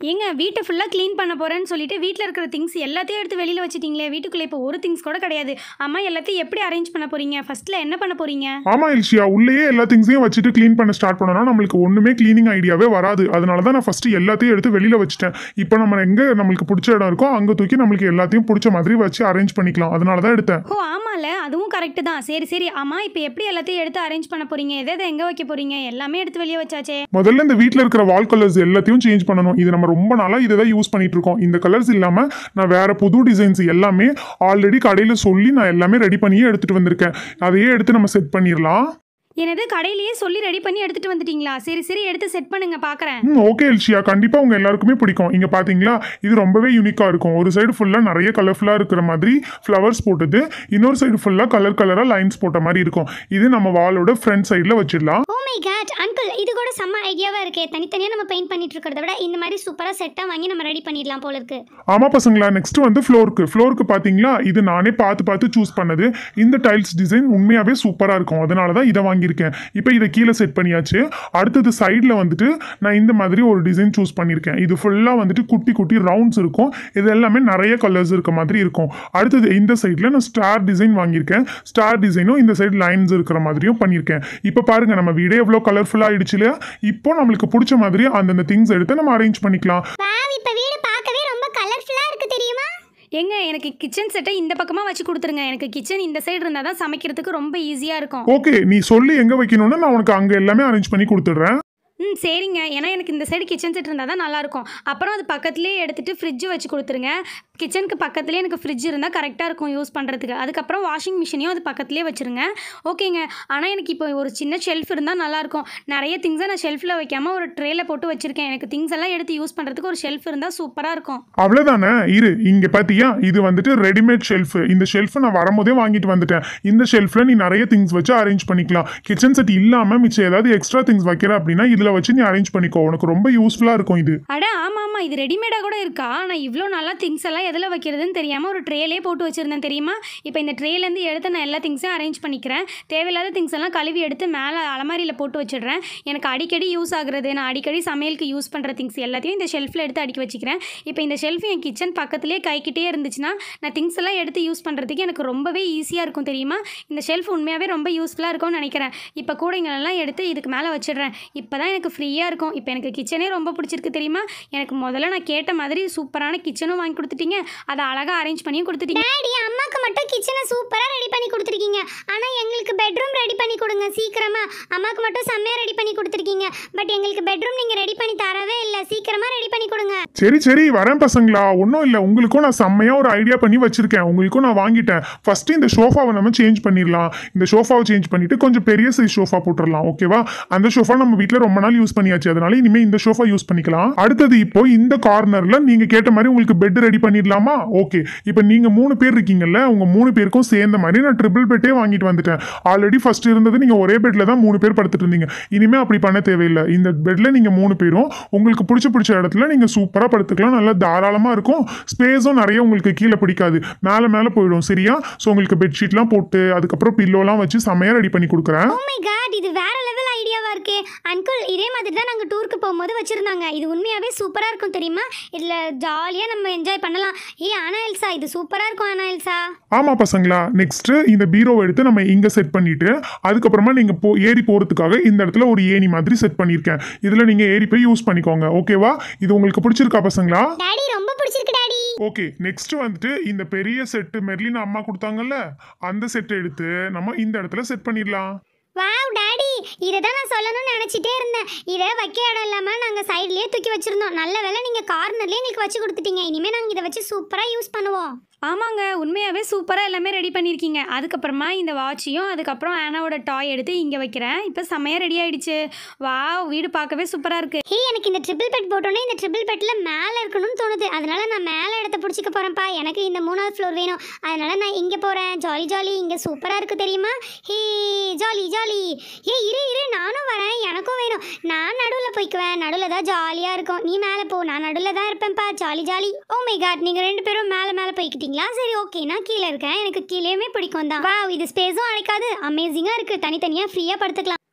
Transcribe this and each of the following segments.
ஏங்க வீட்டை ஃபுல்லாக க்ளீன் பண்ண போகிறேன்னு சொல்லிட்டு வீட்டில் இருக்கிற திங்ஸ் எல்லாத்தையும் எடுத்து வெளியில் வச்சிட்டீங்களே வீட்டுக்குள்ளே இப்போ ஒரு திங்ஸ் கூட கிடையாது அம்மா எல்லாத்தையும் எப்படி அரேஞ்ச் பண்ண போகிறீங்க ஃபர்ஸ்ட்டில் என்ன பண்ண போகிறீங்க ஆமா இல்ஷியா உள்ளேயே எல்லா திங்ஸையும் வச்சுட்டு க்ளீன் பண்ண ஸ்டார்ட் பண்ணோம்னா நம்மளுக்கு ஒண்ணுமே க்ளீனிங் ஐடியாவே வராது அதனால தான் நான் ஃபர்ஸ்ட் எல்லாத்தையும் எடுத்து வெளியில வச்சுட்டேன் இப்போ நம்ம எங்க நம்மளுக்கு பிடிச்ச இடம் இருக்கோ அங்க தூக்கி நம்மளுக்கு எல்லாத்தையும் பிடிச்ச மாதிரி வச்சு அரேஞ்ச் பண்ணிக்கலாம் அதனால தான் எடுத்தேன் ஓ ஆமாம்ல அதுவும் கரெக்டு தான் சரி சரி அம்மா இப்போ எப்படி எல்லாத்தையும் எடுத்து அரேஞ்ச் பண்ண போகிறீங்க எதை எதை எங்கே வைக்க போகிறீங்க எல்லாமே எடுத்து வெளியே வச்சாச்சே முதல்ல இந்த வீட்டில் இருக்கிற வால் கலர்ஸ் எல்லாத்தையும் சேஞ்ச் பண்ணணும் இது நம்ம ரொம்ப நாளாக இதை தான் யூஸ் பண்ணிட்டு இருக்கோம் இந்த கலர்ஸ் இல்லாமல் நான் வேற புது டிசைன்ஸ் எல்லாமே ஆல்ரெடி கடையில் சொல்லி நான் எல்லாமே ரெடி பண்ணியே எடுத்துட்டு வந்திருக்கேன் அதையே எடுத்து நம்ம செட் பண்ணிடலாம் எனது கடையிலேயே சொல்லி ரெடி பண்ணி எடுத்துகிட்டு வந்துட்டீங்களா சரி சரி எடுத்து செட் பண்ணுங்க பார்க்குறேன் ம் ஓகே எல்ஷியா கண்டிப்பாக உங்கள் எல்லாருக்குமே பிடிக்கும் இங்கே பார்த்தீங்களா இது ரொம்பவே யூனிக்காக இருக்கும் ஒரு சைடு ஃபுல்லாக நிறைய கலர்ஃபுல்லாக இருக்கிற மாதிரி ஃப்ளவர்ஸ் போட்டது இன்னொரு சைடு ஃபுல்லாக கலர் கலராக லைன்ஸ் போட்ட மாதிரி இருக்கும் இது நம்ம வாலோட ஃப்ரண்ட் சைடில் வச்சிடலாம் ஓ மை காட் அங்கிள் இது கூட செம்ம ஐடியாவாக இருக்கே தனித்தனியாக நம்ம பெயிண்ட் பண்ணிட்டு இருக்கிறத விட இந்த மாதிரி சூப்பராக செட்டாக வாங்கி நம்ம ரெடி பண்ணிடலாம் போல இருக்கு ஆமாம் பசங்களா நெக்ஸ்ட் வந்து ஃப்ளோருக்கு ஃப்ளோருக்கு பார்த்தீங்களா இது நானே பார்த்து பார்த்து சூஸ் பண்ணது இந்த டைல்ஸ் டிசைன் உண்மையாகவே சூப்பராக இருக்கும் அதனால தான் இதை வாங்கியிருக்கேன் இப்போ இதை கீழே செட் பண்ணியாச்சு அடுத்தது சைடில் வந்துட்டு நான் இந்த மாதிரி ஒரு டிசைன் சூஸ் பண்ணியிருக்கேன் இது ஃபுல்லாக வந்துட்டு குட்டி குட்டி ரவுண்ட்ஸ் இருக்கும் இது எல்லாமே நிறைய கலர்ஸ் இருக்க மாதிரி இருக்கும் அடுத்தது இந்த சைடில் நான் ஸ்டார் டிசைன் வாங்கியிருக்கேன் ஸ்டார் டிசைனும் இந்த சைடு லைன்ஸ் இருக்கிற மாதிரியும் பண்ணியிருக்கேன் இப்போ பாருங்க நம்ம வீடே எவ்வளோ கலர்ஃபுல்லாக ஆயிடுச்சு இல்லையா இப்போ நம்மளுக்கு பிடிச்ச மாதிரி அந்தந்த திங்ஸ் எடுத்து நம்ம அரேஞ்ச் பண்ணிக்கலாம் வாவ் இப்போ வீடு பார்க்கவே ரொம்ப கலர்ஃபுல்லாக இருக்கு தெரியுமா ஏங்க எனக்கு கிச்சன் செட்டை இந்த பக்கமாக வச்சு கொடுத்துருங்க எனக்கு கிச்சன் இந்த சைடு இருந்தால் தான் சமைக்கிறதுக்கு ரொம்ப ஈஸியாக இருக்கும் ஓகே நீ சொல்லி எங்க வைக்கணும்னு நான் உனக்கு அங்க எல்லாமே அரேஞ்ச் பண்ணி கொடுத்துடுறேன் ம் சரிங்க ஏன்னா எனக்கு இந்த சைடு கிச்சன் செட் இருந்தால் தான் நல்லாயிருக்கும் அப்புறம் அது பக்கத்துலேயே எடுத்துகிட்டு ஃப்ரிட்ஜ் வச்சு கொடுத்துருங்க கிச்சனுக்கு பக்கத்துலேயே எனக்கு ஃப்ரிட்ஜ் இருந்தால் கரெக்டாக இருக்கும் யூஸ் பண்ணுறதுக்கு அதுக்கப்புறம் வாஷிங் மிஷினையும் அது பக்கத்துலேயே வச்சுருங்க ஓகேங்க ஆனால் எனக்கு இப்போ ஒரு சின்ன ஷெல்ஃப் இருந்தால் நல்லாயிருக்கும் நிறைய திங்ஸை நான் ஷெல்ஃபில் வைக்காமல் ஒரு ட்ரேயில் போட்டு வச்சுருக்கேன் எனக்கு திங்ஸ் எல்லாம் எடுத்து யூஸ் பண்ணுறதுக்கு ஒரு ஷெல்ஃப் இருந்தால் சூப்பராக இருக்கும் அவ்வளவுதானே இரு இங்க பாத்தியா இது வந்துட்டு ரெடிமேட் ஷெல்ஃப் இந்த ஷெல்ஃப் நான் வரும்போதே வாங்கிட்டு வந்துட்டேன் இந்த ஷெல்ஃப்ல நீ நிறைய திங்ஸ் வச்சு அரேஞ்ச் பண்ணிக்கலாம் கிச்சன் செட் இல்லாம மிச்சம் ஏதாவது எக்ஸ்ட்ரா திங்ஸ் வைக்கிற அப்படின்னா இதுல வச்சு நீ அரேஞ்ச் பண்ணிக்கோ உனக்கு ரொம்ப யூஸ்ஃபுல்லா இருக்கும் இது அட ஆமாம் ஆமாம் இது ரெடிமேடாக கூட இருக்கா நான் இவ்வளோ நல்லா திங்ஸ் எல்லாம் எதில் வைக்கிறதுன்னு தெரியாமல் ஒரு ட்ரேலே போட்டு வச்சுருந்தேன் தெரியுமா இப்போ இந்த ட்ரேலேருந்து எடுத்து நான் எல்லா திங்ஸையும் அரேஞ்ச் பண்ணிக்கிறேன் தேவையில்லாத திங்ஸ் எல்லாம் கழுவி எடுத்து மேலே அலமாரியில் போட்டு வச்சிடுறேன் எனக்கு அடிக்கடி யூஸ் ஆகுறது நான் அடிக்கடி சமையலுக்கு யூஸ் பண்ணுற திங்ஸ் எல்லாத்தையும் இந்த ஷெல்ஃபில் எடுத்து அடுக்கி வச்சுக்கிறேன் இப்போ இந்த ஷெல்ஃப் என் கிச்சன் பக்கத்துலேயே கைக்கிட்டே இருந்துச்சுன்னா நான் திங்ஸ் எல்லாம் எடுத்து யூஸ் பண்ணுறதுக்கு எனக்கு ரொம்பவே ஈஸியாக இருக்கும் தெரியுமா இந்த ஷெல்ஃப் உண்மையாகவே ரொம்ப யூஸ்ஃபுல்லாக இருக்கும்னு நினைக்கிறேன் இப்போ கூடைங்களெல்லாம் எடுத்து இதுக்கு மேலே வச்சிடுறேன் இப்போ தான் எனக்கு ஃப்ரீயாக இருக்கும் இப்போ எனக்கு கிச்சனே ரொம்ப பிடிச்சிருக்கு தெரியுமா எனக்கு முதல்ல நான் கேட்ட மாதிரி சூப்பரான கிச்சனும் வாங்கி கொடுத்துட்டீங்க அதை அழகாக அரேஞ்ச் பண்ணியும் கொடுத்துட்டீங்க டாடி அம்மாக்கு மட்டும் கிச்சனை சூப்பராக ரெடி பண்ணி கொடுத்துருக்கீங்க ஆனால் எங்களுக்கு பெட்ரூம் ரெடி பண்ணி கொடுங்க சீக்கிரமா அம்மாக்கு மட்டும் செம்மையாக ரெடி பண்ணி கொடுத்துருக்கீங்க பட் எங்களுக்கு பெட்ரூம் நீங்கள் ரெடி பண்ணி தரவே இல்லை சீக்கிரமா ரெடி பண்ணி கொடுங்க சரி சரி வரேன் பசங்களா ஒன்றும் இல்லை உங்களுக்கும் நான் செம்மையா ஒரு ஐடியா பண்ணி வச்சிருக்கேன் உங்களுக்கும் நான் வாங்கிட்டேன் ஃபர்ஸ்ட் இந்த ஷோஃபாவை நம்ம சேஞ்ச் பண்ணிடலாம் இந்த ஷோஃபாவை சேஞ்ச் பண்ணிட்டு கொஞ்சம் பெரிய சைஸ் ஷோஃபா போட்டுடலாம் ஓகேவா அந்த ஷோஃபா நம்ம வீட்டில் ரொம்ப நாள் யூஸ் பண்ணியாச்சு அதனால இனிமேல் இந்த ஷோஃபா யூஸ் பண்ணிக்கலாம் அடுத்தது இப்போ இந்த கார்னர்ல நீங்க கேட்ட மாதிரி உங்களுக்கு பெட் ரெடி பண்ணிடலாமா ஓகே இப்போ நீங்க மூணு பேர் இருக்கீங்கல்ல உங்க மூணு பேருக்கும் சேர்ந்த மாதிரி நான் ட்ரிபிள் பெட்டே வாங்கிட்டு வந்துட்டேன் ஆல்ரெடி ஃபர்ஸ்ட் இருந்தது நீங்க ஒரே பெட்ல தான் மூணு பேர் படுத்துட்டு இருந்தீங்க இனிமே அப்படி பண்ண தேவையில்லை இந்த பெட்ல நீங்க மூணு பேரும் உங்களுக்கு பிடிச்ச பிடிச்ச இடத்துல நீங்க சூப்பரா படுத்துக்கலாம் நல்லா தாராளமா இருக்கும் ஸ்பேஸும் நிறைய உங்களுக்கு கீழே பிடிக்காது மேலே மேலே போயிடும் சரியா ஸோ உங்களுக்கு பெட்ஷீட்லாம் போட்டு அதுக்கப்புறம் பில்லோலாம் வச்சு செம்மையா ரெடி பண்ணி கொடுக்குறேன் ஓ மை காட் இது வேற லெவல் ஐடியாவா இருக்கே அங்கிள் இதே மாதிரி தான் நாங்கள் டூருக்கு போகும்போது வச்சிருந்தாங்க இது உண்மையாவே சூப்பராக இருக்கும் தெரியுமா இதில் ஜாலியாக நம்ம என்ஜாய் பண்ணலாம் ஏ ஆனா எல்சா இது சூப்பராக இருக்கும் ஆனா எல்சா ஆமா பசங்களா நெக்ஸ்ட் இந்த பீரோவை எடுத்து நம்ம இங்க செட் பண்ணிட்டு அதுக்கப்புறமா நீங்க போ ஏறி போறதுக்காக இந்த இடத்துல ஒரு ஏணி மாதிரி செட் பண்ணியிருக்கேன் இதுல நீங்க ஏறி போய் யூஸ் பண்ணிக்கோங்க ஓகேவா இது உங்களுக்கு பிடிச்சிருக்கா பசங்களா டாடி ரொம்ப பிடிச்சிருக்கு டாடி ஓகே நெக்ஸ்ட் வந்துட்டு இந்த பெரிய செட்டு மெர்லின் அம்மா கொடுத்தாங்கல்ல அந்த செட்டை எடுத்து நம்ம இந்த இடத்துல செட் பண்ணிடலாம் வாவ் டாடி இதை தான் நான் சொல்லணும்னு நினச்சிட்டே இருந்தேன் இதை வைக்க இடம் இல்லாமல் நாங்கள் சைட்லேயே தூக்கி வச்சுருந்தோம் நல்ல வேளை நீங்கள் கார்னர்லேயே எங்களுக்கு வச்சு கொடுத்துட்டீங்க இனிமேல் நாங்கள் இதை வச்சு சூப்பராக யூஸ் பண்ணுவோம் ஆமாங்க உண்மையாகவே சூப்பராக எல்லாமே ரெடி பண்ணியிருக்கீங்க அதுக்கப்புறமா இந்த வாட்சையும் அதுக்கப்புறம் ஆனாவோட டாய் எடுத்து இங்கே வைக்கிறேன் இப்போ செம்மையாக ரெடி ஆயிடுச்சு வா வீடு பார்க்கவே சூப்பராக இருக்குது ஹே எனக்கு இந்த ட்ரிபிள் பெட் போட்டோன்னே இந்த ட்ரிபிள் பெட்டில் மேலே இருக்கணும்னு தோணுது அதனால நான் மேலே இடத்த பிடிச்சிக்க போகிறேன்ப்பா எனக்கு இந்த மூணாவது ஃப்ளோர் வேணும் அதனால நான் இங்கே போகிறேன் ஜாலி ஜாலி இங்கே சூப்பராக இருக்குது தெரியுமா ஹே ஜாலி ஜாலி ஏ இரு இரு நானும் வரேன் எனக்கும் வேணும் நான் நடுவில் போய்க்குவேன் நடுவில் தான் ஜாலியாக இருக்கும் நீ மேலே போ நான் நடுவில் தான் இருப்பேன்ப்பா jolly jolly oh my god நீங்கள் ரெண்டு பேரும் மேலே மேலே போய்க்கிட்டீங்களா சரி ஓகே நான் கீழே இருக்கேன் எனக்கு கீழேயுமே பிடிக்கும் தான் வா இது ஸ்பேஸும் அழைக்காது அமேசிங்காக இருக்குது தனித்தனியாக ஃப்ரீயாக படுத்துக்கலாம்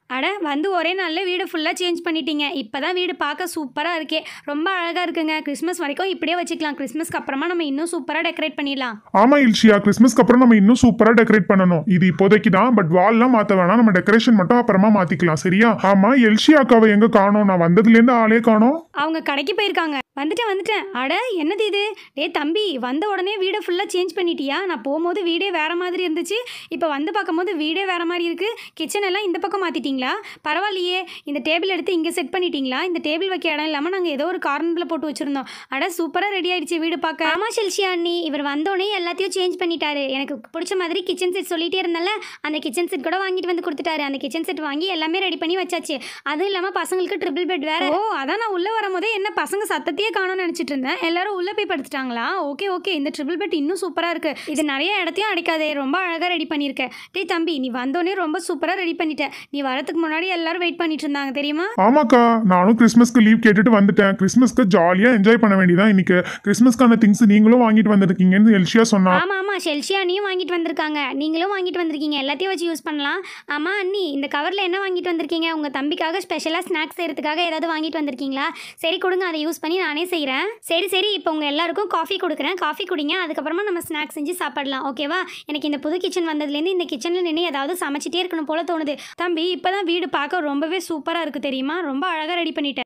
அட வந்து ஒரே நாளில் வீடு ஃபுல்லாக சேஞ்ச் பண்ணிட்டீங்க இப்போ தான் வீடு பார்க்க சூப்பராக இருக்கே ரொம்ப அழகாக இருக்குங்க கிறிஸ்மஸ் வரைக்கும் இப்படியே வச்சுக்கலாம் கிறிஸ்மஸ்க்கு அப்புறமா நம்ம இன்னும் சூப்பராக டெக்கரேட் பண்ணிடலாம் ஆமா இல்ஷியா கிறிஸ்மஸ்க்கு அப்புறம் நம்ம இன்னும் சூப்பரா டெக்கரேட் பண்ணணும் இது இப்போதைக்கு தான் பட் வால்லாம் மாத்த வேணாம் நம்ம டெக்கரேஷன் மட்டும் அப்புறமா மாத்திக்கலாம் சரியா ஆமா எல்ஷியா அக்காவை எங்க காணோம் நான் வந்ததுல இருந்து ஆளே காணோம் அவங்க கடைக்கு போயிருக்காங்க வந்துட்டேன் வந்துட்டேன் அட என்னது இது டேய் தம்பி வந்த உடனே வீடை ஃபுல்லாக சேஞ்ச் பண்ணிட்டியா நான் போகும்போது வீடே வேற மாதிரி இருந்துச்சு இப்போ வந்து பார்க்கும்போது வீடே வேற மாதிரி இருக்கு கிச்சன் எல்லாம் இந்த பக்கம் மாற்றிட்டீங்களா பரவாயில்லையே இந்த டேபிள் எடுத்து இங்கே செட் பண்ணிட்டீங்களா இந்த டேபிள் வைக்க இடம் இல்லாமல் நாங்கள் ஏதோ ஒரு கார்னரில் போட்டு வச்சுருந்தோம் அட சூப்பராக ரெடி ஆயிடுச்சு வீடு பார்க்க ஆமா ஷெல்ஷியா அண்ணி இவர் வந்தோடனே எல்லாத்தையும் சேஞ்ச் பண்ணிட்டாரு எனக்கு பிடிச்ச மாதிரி கிச்சன் செட் சொல்லிட்டே இருந்தல அந்த கிச்சன் செட் கூட வாங்கிட்டு வந்து கொடுத்துட்டாரு அந்த கிச்சன் செட் வாங்கி எல்லாமே ரெடி பண்ணி வச்சாச்சு அதுவும் இல்லாமல் பசங்களுக்கு ட்ரிபிள் பெட் வேற ஓ அதான் நான் உள்ளே வரும்போதே என்ன பசங்க சத்தத்தையே காணோம்னு நினச்சிட்டு இருந்தேன் எல்லாரும் உள்ளே போய் படுத்துட்டாங்களா ஓகே ஓகே இந்த ட்ரிபிள் பெட் இன்னும் சூப்பராக இருக்கு இது நிறைய இடத்தையும் அடைக்காதே ரொம்ப அழகாக ரெடி பண்ணியிருக்க டேய் தம்பி நீ வந்தோடனே ரொம்ப சூப்பராக ரெடி பண்ணிட்ட நீ வரதுக்கு முன்னாடி எல்லாரும் வெயிட் பண்ணிட்டு இருந்தாங்க தெரியுமா ஆமாக்கா நானும் கிறிஸ்மஸ்க்கு லீவ் கேட்டுட்டு வந்துட்டேன் கிறிஸ்மஸ்க்கு ஜாலியா என்ஜாய் பண்ண வேண்டியதான் இன்னைக்கு கிறிஸ்மஸ்க்கான திங்ஸ் நீங்களும் வாங்கிட்டு வந்திருக்கீங்கன்னு எல்ஷியா சொன்னா ஆமா ஆமா ஷெல்ஷியா அண்ணியும் வாங்கிட்டு வந்திருக்காங்க நீங்களும் வாங்கிட்டு வந்திருக்கீங்க எல்லாத்தையும் வச்சு யூஸ் பண்ணலாம் ஆமா அண்ணி இந்த கவர்ல என்ன வாங்கிட்டு வந்திருக்கீங்க உங்க தம்பிக்காக ஸ்பெஷலா ஸ்நாக்ஸ் செய்யறதுக்காக ஏதாவது வாங்கிட்டு வந்திருக்கீங்களா சரி கொடுங்க அதை யூஸ் பண்ணி நானே செய்றேன் சரி சரி இப்போ உங்க எல்லாருக்கும் காஃபி கொடுக்குறேன் காஃபி குடிங்க அதுக்கப்புறமா நம்ம ஸ்நாக்ஸ் செஞ்சு சாப்பிடலாம் ஓகேவா எனக்கு இந்த புது கிச்சன் வந்ததுலேருந்து இந்த கிச்சனில் நின்று ஏதாவது சமைச்சிட்டே இருக்கணும் போல தோணுது தம்பி இப்போதான் வீடு பார்க்க ரொம்பவே சூப்பராக இருக்கு தெரியுமா ரொம்ப அழகாக ரெடி பண்ணிட்டேன்